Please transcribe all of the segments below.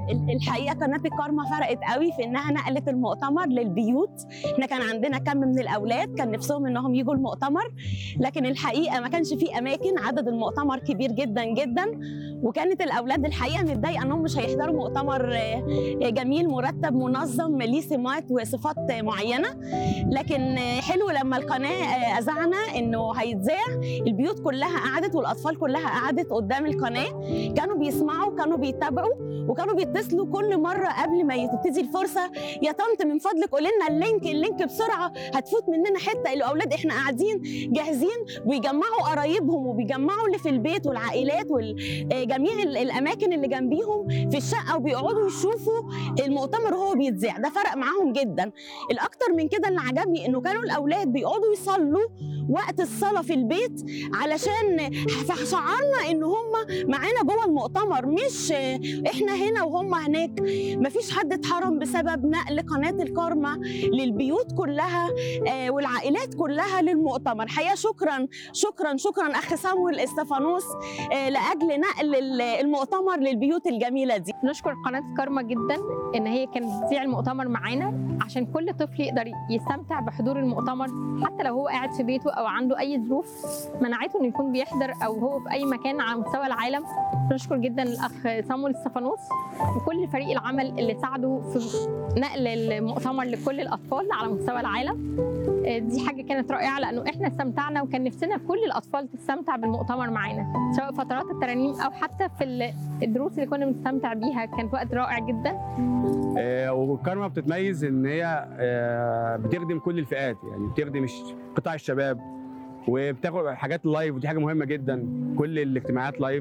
ال- الحقيقه قناه الكارما فرقت قوي في انها نقلت المؤتمر للبيوت احنا كان عندنا كم من الاولاد كان نفسهم انهم يجوا المؤتمر لكن الحقيقه ما كانش في اماكن عدد المؤتمر كبير جدا جدا وكانت الاولاد الحقيقه متضايقه انهم مش هيحضروا مؤتمر آه، آه، جميل مرتب منظم ليه سمات وصفات آه، معينه لكن آه، حلو لما القناه آه، اذعنا انه هيتذاع البيوت كلها قعدت والاطفال كلها قعدت قدام القناه كانوا بيسمعوا كانوا بيتابعوا وكانوا بيتصلوا كل مره قبل ما تبتدي الفرصه يا طنط من فضلك قولي لنا اللينك اللينك بسرعه هتفوت مننا حته الاولاد احنا قاعدين جاهزين ويجمعوا قرايبهم وبيجمعوا اللي في البيت والعائلات وجميع الاماكن اللي جنبيهم في الشقه وبيقعدوا يشوفوا المؤتمر وهو بيتذاع ده فرق معاهم جدا الاكتر من كده اللي عجبني انه كانوا الاولاد بيقعدوا يصلوا وقت الصلاه في البيت علشان شعرنا ان هم معانا جوه المؤتمر مش احنا هنا وهم هناك مفيش حد اتحرم بسبب نقل قناه الكارما للبيوت كلها آه، والعائلات كلها للمؤتمر حقيقه شكرا شكرا شكرا اخ سامويل استفانوس آه، لاجل نقل ال- المؤتمر للبيوت الجميله دي نشكر قناة كارما جدا إن هي كانت بتذيع المؤتمر معانا عشان كل طفل يقدر يستمتع بحضور المؤتمر حتى لو هو قاعد في بيته أو عنده أي ظروف منعته إنه يكون بيحضر أو هو في أي مكان على مستوى العالم نشكر جدا الأخ صامويل استفانوس وكل فريق العمل اللي ساعدوا في نقل المؤتمر لكل الأطفال على مستوى العالم آه، دي حاجة كانت رائعة لأنه إحنا استمتعنا وكان نفسنا كل الأطفال تستمتع بالمؤتمر معانا سواء فترات الترانيم أو حتى في ال- الدروس اللي كنا بنستمتع بيها كانت وقت رائع جدا آه، والكارما بتتميز ان هي آه، بتخدم كل الفئات يعني بتخدم الش- قطاع الشباب وبتاخد حاجات لايف ودي حاجه مهمه جدا كل الاجتماعات لايف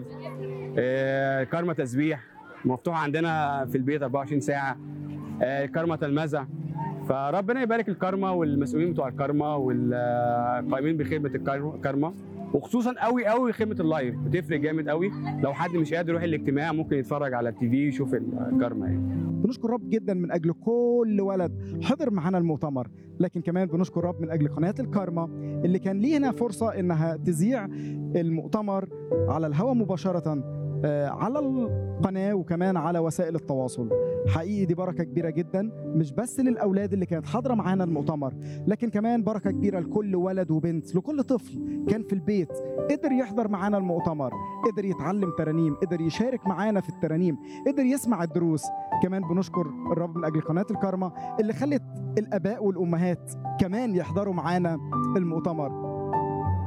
آه، كارما تسبيح مفتوحه عندنا في البيت 24 ساعه آه، كارما تلمذه فربنا يبارك الكارما والمسؤولين بتوع الكارما والقائمين بخدمه الكار- الكارما وخصوصا قوي قوي خدمه اللايف بتفرق جامد قوي لو حد مش قادر يروح الاجتماع ممكن يتفرج على التي في يشوف الكارما يعني بنشكر رب جدا من اجل كل ولد حضر معانا المؤتمر لكن كمان بنشكر رب من اجل قناه الكارما اللي كان لينا فرصه انها تذيع المؤتمر على الهواء مباشره آه، على القناه وكمان على وسائل التواصل حقيقي دي بركه كبيره جدا مش بس للاولاد اللي كانت حاضره معانا المؤتمر لكن كمان بركه كبيره لكل ولد وبنت لكل طفل كان في البيت قدر يحضر معانا المؤتمر قدر يتعلم ترانيم قدر يشارك معانا في الترانيم قدر يسمع الدروس كمان بنشكر الرب من اجل قناه الكارما اللي خلت الاباء والامهات كمان يحضروا معانا المؤتمر